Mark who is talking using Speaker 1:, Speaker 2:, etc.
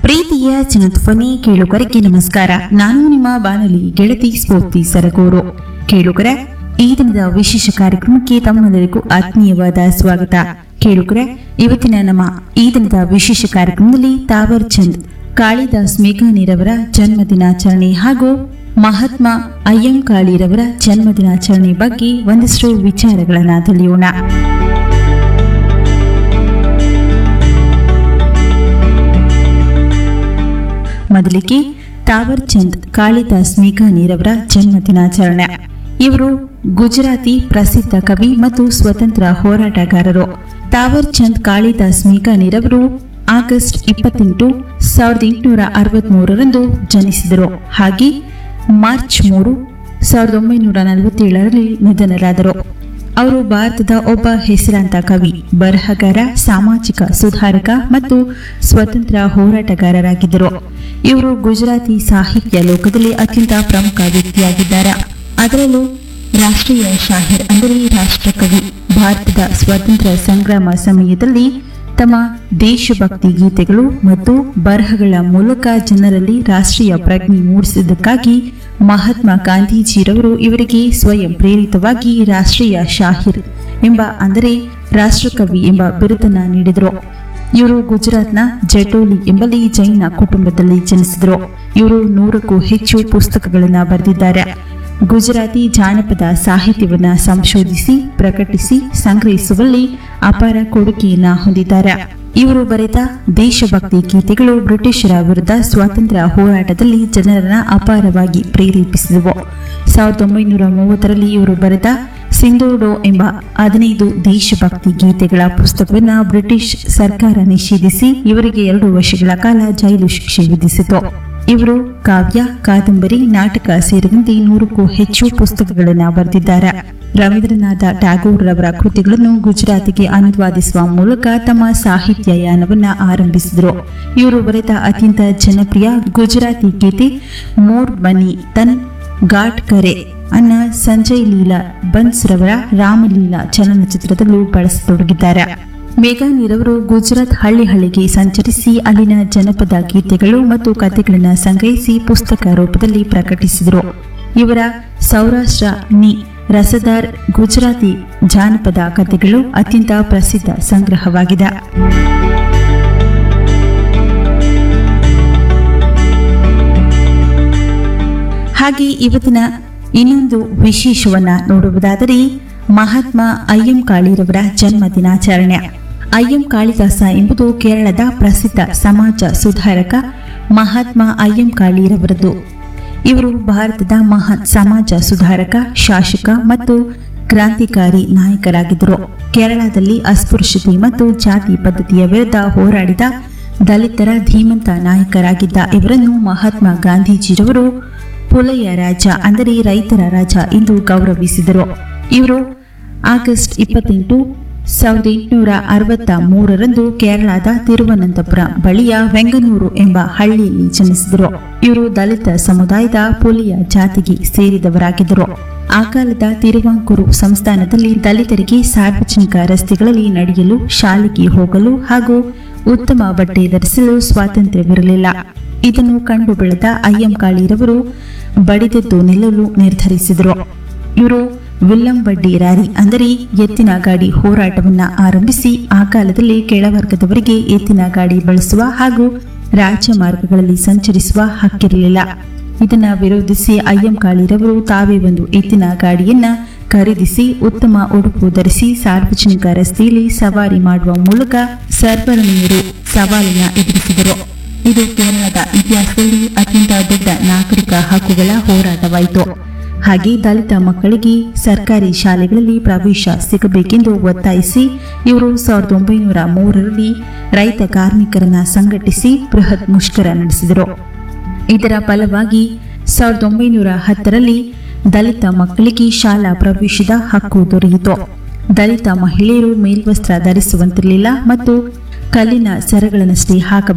Speaker 1: ಪ್ರೀತಿಯ ಜನಧ್ವನಿ ಕೇಳುಗರಿಗೆ ನಮಸ್ಕಾರ ನಾನು ನಿಮ್ಮ ಬಾನುಲಿ ಗೆಳತಿ ಸ್ಫೂರ್ತಿ ಸರಗೂರು ಕೇಳುಗರ ಈ ದಿನದ ವಿಶೇಷ ಕಾರ್ಯಕ್ರಮಕ್ಕೆ ತಮ್ಮೆಲ್ಲರಿಗೂ ಆತ್ಮೀಯವಾದ ಸ್ವಾಗತ ಕೇಳುಗರ ಇವತ್ತಿನ ನಮ್ಮ ಈ ದಿನದ ವಿಶೇಷ ಕಾರ್ಯಕ್ರಮದಲ್ಲಿ ತಾವರ್ ಚಂದ್ ಕಾಳಿದಾಸ್ ಮೇಘಾನಿರವರ ಜನ್ಮ ದಿನಾಚರಣೆ ಹಾಗೂ ಮಹಾತ್ಮ ಅಯ್ಯಂಕಾಳಿರವರ ಜನ್ಮ ದಿನಾಚರಣೆ ಬಗ್ಗೆ ಒಂದಷ್ಟು ವಿಚಾರಗಳನ್ನ ತಿಳಿಯೋಣ ಮೊದಲಿಗೆ ತಾವರ್ ಚಂದ್ ಕಾಳಿದಾಸ್ ಮೇಘಾನಿರವರ ಜನ್ಮ ದಿನಾಚರಣೆ ಇವರು ಗುಜರಾತಿ ಪ್ರಸಿದ್ಧ ಕವಿ ಮತ್ತು ಸ್ವತಂತ್ರ ಹೋರಾಟಗಾರರು ತಾವರ್ ಚಂದ್ ಕಾಳಿದಾಸ್ ಮೇಘಾನಿರವರು ಆಗಸ್ಟ್ ಇಪ್ಪತ್ತೆಂಟು ಸಾವಿರದ ಎಂಟುನೂರ ಅರವತ್ಮೂರರಂದು ಜನಿಸಿದರು ಹಾಗೆ ಮಾರ್ಚ್ ಮೂರು ಸಾವಿರದ ಒಂಬೈನೂರ ನಲವತ್ತೇಳರಲ್ಲಿ ನಿಧನರಾದರು ಅವರು ಭಾರತದ ಒಬ್ಬ ಹೆಸರಾಂತ ಕವಿ ಬರಹಗಾರ ಸಾಮಾಜಿಕ ಸುಧಾರಕ ಮತ್ತು ಸ್ವತಂತ್ರ ಹೋರಾಟಗಾರರಾಗಿದ್ದರು ಇವರು ಗುಜರಾತಿ ಸಾಹಿತ್ಯ ಲೋಕದಲ್ಲಿ ಅತ್ಯಂತ ಪ್ರಮುಖ ವ್ಯಕ್ತಿಯಾಗಿದ್ದಾರೆ ಅದರಲ್ಲೂ ರಾಷ್ಟ್ರೀಯ ಶಾಹಿರ್ ಅಂದರೆ ರಾಷ್ಟ್ರಕವಿ ಭಾರತದ ಸ್ವಾತಂತ್ರ್ಯ ಸಂಗ್ರಾಮ ಸಮಯದಲ್ಲಿ ತಮ್ಮ ದೇಶಭಕ್ತಿ ಗೀತೆಗಳು ಮತ್ತು ಬರಹಗಳ ಮೂಲಕ ಜನರಲ್ಲಿ ರಾಷ್ಟ್ರೀಯ ಪ್ರಜ್ಞೆ ಮೂಡಿಸಿದ್ದಕ್ಕಾಗಿ ಮಹಾತ್ಮ ಗಾಂಧೀಜಿರವರು ಇವರಿಗೆ ಸ್ವಯಂ ಪ್ರೇರಿತವಾಗಿ ರಾಷ್ಟ್ರೀಯ ಶಾಹಿರ್ ಎಂಬ ಅಂದರೆ ರಾಷ್ಟ್ರಕವಿ ಎಂಬ ಬಿರುದನ್ನ ನೀಡಿದರು ಇವರು ಗುಜರಾತ್ನ ಜಟೋಲಿ ಎಂಬಲ್ಲಿ ಜೈನ ಕುಟುಂಬದಲ್ಲಿ ಜನಿಸಿದರು ಇವರು ನೂರಕ್ಕೂ ಹೆಚ್ಚು ಪುಸ್ತಕಗಳನ್ನು ಬರೆದಿದ್ದಾರೆ ಗುಜರಾತಿ ಜಾನಪದ ಸಾಹಿತ್ಯವನ್ನ ಸಂಶೋಧಿಸಿ ಪ್ರಕಟಿಸಿ ಸಂಗ್ರಹಿಸುವಲ್ಲಿ ಅಪಾರ ಕೊಡುಗೆಯನ್ನ ಹೊಂದಿದ್ದಾರೆ ಇವರು ಬರೆದ ದೇಶಭಕ್ತಿ ಗೀತೆಗಳು ಬ್ರಿಟಿಷರ ವಿರುದ್ಧ ಸ್ವಾತಂತ್ರ್ಯ ಹೋರಾಟದಲ್ಲಿ ಜನರನ್ನ ಅಪಾರವಾಗಿ ಪ್ರೇರೇಪಿಸಿದವು ಸಾವಿರದ ಒಂಬೈನೂರ ಮೂವತ್ತರಲ್ಲಿ ಇವರು ಬರೆದ ಸಿಂಧೋಡೋ ಎಂಬ ಹದಿನೈದು ದೇಶಭಕ್ತಿ ಗೀತೆಗಳ ಪುಸ್ತಕವನ್ನು ಬ್ರಿಟಿಷ್ ಸರ್ಕಾರ ನಿಷೇಧಿಸಿ ಇವರಿಗೆ ಎರಡು ವರ್ಷಗಳ ಕಾಲ ಜೈಲು ಶಿಕ್ಷೆ ವಿಧಿಸಿತು ಇವರು ಕಾವ್ಯ ಕಾದಂಬರಿ ನಾಟಕ ಸೇರಿದಂತೆ ನೂರಕ್ಕೂ ಹೆಚ್ಚು ಪುಸ್ತಕಗಳನ್ನು ಬರೆದಿದ್ದಾರೆ ರವೀಂದ್ರನಾಥ ಟ್ಯಾಗೋರ್ ರವರ ಕೃತಿಗಳನ್ನು ಗುಜರಾತಿಗೆ ಅನುವಾದಿಸುವ ಮೂಲಕ ತಮ್ಮ ಸಾಹಿತ್ಯ ಯಾನವನ್ನ ಆರಂಭಿಸಿದರು ಇವರು ಬರೆದ ಅತ್ಯಂತ ಜನಪ್ರಿಯ ಗುಜರಾತಿ ಗೀತೆ ಮೋರ್ ಬನಿ ತನ್ ಘಾಟ್ ಕರೆ ಅನ್ನ ಸಂಜಯ್ ಲೀಲಾ ಬನ್ಸ್ ರವರ ರಾಮಲೀಲಾ ಚಲನಚಿತ್ರದಲ್ಲೂ ಬಳಸತೊಡಗಿದ್ದಾರೆ ಮೇಘಾನಿರವರು ಗುಜರಾತ್ ಹಳ್ಳಿ ಹಳ್ಳಿಗೆ ಸಂಚರಿಸಿ ಅಲ್ಲಿನ ಜನಪದ ಗೀತೆಗಳು ಮತ್ತು ಕಥೆಗಳನ್ನು ಸಂಗ್ರಹಿಸಿ ಪುಸ್ತಕ ರೂಪದಲ್ಲಿ ಪ್ರಕಟಿಸಿದರು ಇವರ ಸೌರಾಷ್ಟ್ರ ನಿ ರಸದಾರ್ ಗುಜರಾತಿ ಜಾನಪದ ಕಥೆಗಳು ಅತ್ಯಂತ ಪ್ರಸಿದ್ಧ ಸಂಗ್ರಹವಾಗಿದೆ ಹಾಗೆ ಇವತ್ತಿನ ಇನ್ನೊಂದು ವಿಶೇಷವನ್ನ ನೋಡುವುದಾದರೆ ಮಹಾತ್ಮ ಅಯ್ಯಂ ಕಾಳಿರವರ ಜನ್ಮ ದಿನಾಚರಣೆ ಅಯ್ಯಂ ಕಾಳಿದಾಸ ಎಂಬುದು ಕೇರಳದ ಪ್ರಸಿದ್ಧ ಸಮಾಜ ಸುಧಾರಕ ಮಹಾತ್ಮ ಅಯ್ಯಂ ಕಾಳಿರವರದು ಇವರು ಭಾರತದ ಮಹಾನ್ ಸಮಾಜ ಸುಧಾರಕ ಶಾಸಕ ಮತ್ತು ಕ್ರಾಂತಿಕಾರಿ ನಾಯಕರಾಗಿದ್ದರು ಕೇರಳದಲ್ಲಿ ಅಸ್ಪೃಶ್ಯತೆ ಮತ್ತು ಜಾತಿ ಪದ್ಧತಿಯ ವಿರುದ್ಧ ಹೋರಾಡಿದ ದಲಿತರ ಧೀಮಂತ ನಾಯಕರಾಗಿದ್ದ ಇವರನ್ನು ಮಹಾತ್ಮ ಗಾಂಧೀಜಿರವರು ಪುಲಯ ರಾಜ ಅಂದರೆ ರೈತರ ರಾಜ ಎಂದು ಗೌರವಿಸಿದರು ಇವರು ಆಗಸ್ಟ್ ಇಪ್ಪತ್ತೆಂಟು ಸಾವಿರದ ಎಂಟುನೂರ ಅರವತ್ತ ಮೂರರಂದು ಕೇರಳದ ತಿರುವನಂತಪುರ ಬಳಿಯ ವೆಂಗನೂರು ಎಂಬ ಹಳ್ಳಿಯಲ್ಲಿ ಜನಿಸಿದರು ಇವರು ದಲಿತ ಸಮುದಾಯದ ಪುಲಿಯ ಜಾತಿಗೆ ಸೇರಿದವರಾಗಿದ್ದರು ಆ ಕಾಲದ ತಿರುವಾಂಕೂರು ಸಂಸ್ಥಾನದಲ್ಲಿ ದಲಿತರಿಗೆ ಸಾರ್ವಜನಿಕ ರಸ್ತೆಗಳಲ್ಲಿ ನಡೆಯಲು ಶಾಲೆಗೆ ಹೋಗಲು ಹಾಗೂ ಉತ್ತಮ ಬಟ್ಟೆ ಧರಿಸಲು ಸ್ವಾತಂತ್ರ್ಯವಿರಲಿಲ್ಲ ಇದನ್ನು ಕಂಡು ಬೆಳೆದ ಅಯ್ಯಂಕಾಳಿರವರು ಬಡಿದೆದ್ದು ನಿಲ್ಲಲು ನಿರ್ಧರಿಸಿದರು ಇವರು ವಿಲ್ಲಂಬಡ್ಡಿ ರ್ಯಾಲಿ ಅಂದರೆ ಎತ್ತಿನ ಗಾಡಿ ಹೋರಾಟವನ್ನ ಆರಂಭಿಸಿ ಆ ಕಾಲದಲ್ಲಿ ಕೆಳವರ್ಗದವರಿಗೆ ಎತ್ತಿನ ಗಾಡಿ ಬಳಸುವ ಹಾಗೂ ರಾಜ್ಯ ಮಾರ್ಗಗಳಲ್ಲಿ ಸಂಚರಿಸುವ ಹಕ್ಕಿರಲಿಲ್ಲ ಇದನ್ನ ವಿರೋಧಿಸಿ ಅಯ್ಯಂಕಾಳಿರವರು ತಾವೇ ಒಂದು ಎತ್ತಿನ ಗಾಡಿಯನ್ನ ಖರೀದಿಸಿ ಉತ್ತಮ ಉಡುಪು ಧರಿಸಿ ಸಾರ್ವಜನಿಕ ರಸ್ತೆಯಲ್ಲಿ ಸವಾರಿ ಮಾಡುವ ಮೂಲಕ ಸರ್ವರ್ಣೀಯರು ಸವಾಲನ್ನ ಎದುರಿಸಿದರು ಇದು ಕೇರಳದ ಇತಿಹಾಸದಲ್ಲಿ ಅತ್ಯಂತ ದೊಡ್ಡ ನಾಗರಿಕ ಹಕ್ಕುಗಳ ಹೋರಾಟವಾಯಿತು ಹಾಗೆ ದಲಿತ ಮಕ್ಕಳಿಗೆ ಸರ್ಕಾರಿ ಶಾಲೆಗಳಲ್ಲಿ ಪ್ರವೇಶ ಸಿಗಬೇಕೆಂದು ಒತ್ತಾಯಿಸಿ ಇವರು ಸಾವಿರದ ಒಂಬೈನೂರ ಮೂರರಲ್ಲಿ ರೈತ ಕಾರ್ಮಿಕರನ್ನ ಸಂಘಟಿಸಿ ಬೃಹತ್ ಮುಷ್ಕರ ನಡೆಸಿದರು ಇದರ ಫಲವಾಗಿ ಸಾವಿರದ ಒಂಬೈನೂರ ಹತ್ತರಲ್ಲಿ ದಲಿತ ಮಕ್ಕಳಿಗೆ ಶಾಲಾ ಪ್ರವೇಶದ ಹಕ್ಕು ದೊರೆಯಿತು ದಲಿತ ಮಹಿಳೆಯರು ಮೇಲ್ವಸ್ತ್ರ ಧರಿಸುವಂತಿರಲಿಲ್ಲ ಮತ್ತು ಕಲ್ಲಿನ ಸರಗಳನ್ನಷ್ಟೇ ಹಾಕಬೇಕು